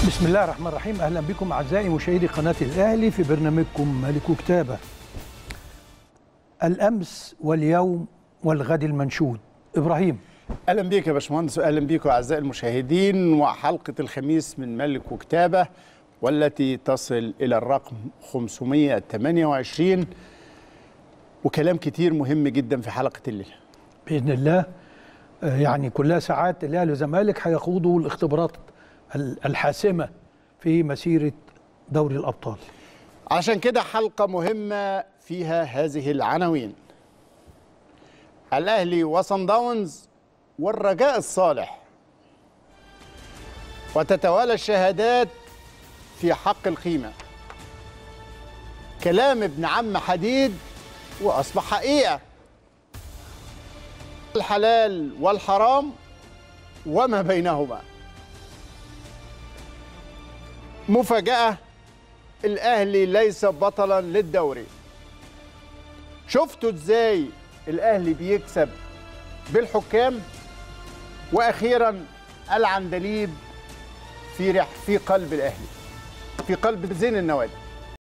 بسم الله الرحمن الرحيم اهلا بكم اعزائي مشاهدي قناه الاهلي في برنامجكم ملك كتابه الامس واليوم والغد المنشود ابراهيم اهلا بيك يا باشمهندس واهلا بيكم اعزائي المشاهدين وحلقه الخميس من ملك وكتابه والتي تصل الى الرقم 528 وكلام كتير مهم جدا في حلقه الليله باذن الله آه، يعني كلها ساعات الاهلي والزمالك هيخوضوا الاختبارات ال- الحاسمه في مسيره دوري الابطال عشان كده حلقه مهمه فيها هذه العناوين الاهلي وصن داونز والرجاء الصالح وتتوالى الشهادات في حق القيمه كلام ابن عم حديد واصبح حقيقه الحلال والحرام وما بينهما مفاجاه الاهلي ليس بطلا للدوري شفتوا ازاي الاهلي بيكسب بالحكام واخيرا العندليب في رح في قلب الاهلي في قلب زين النوادي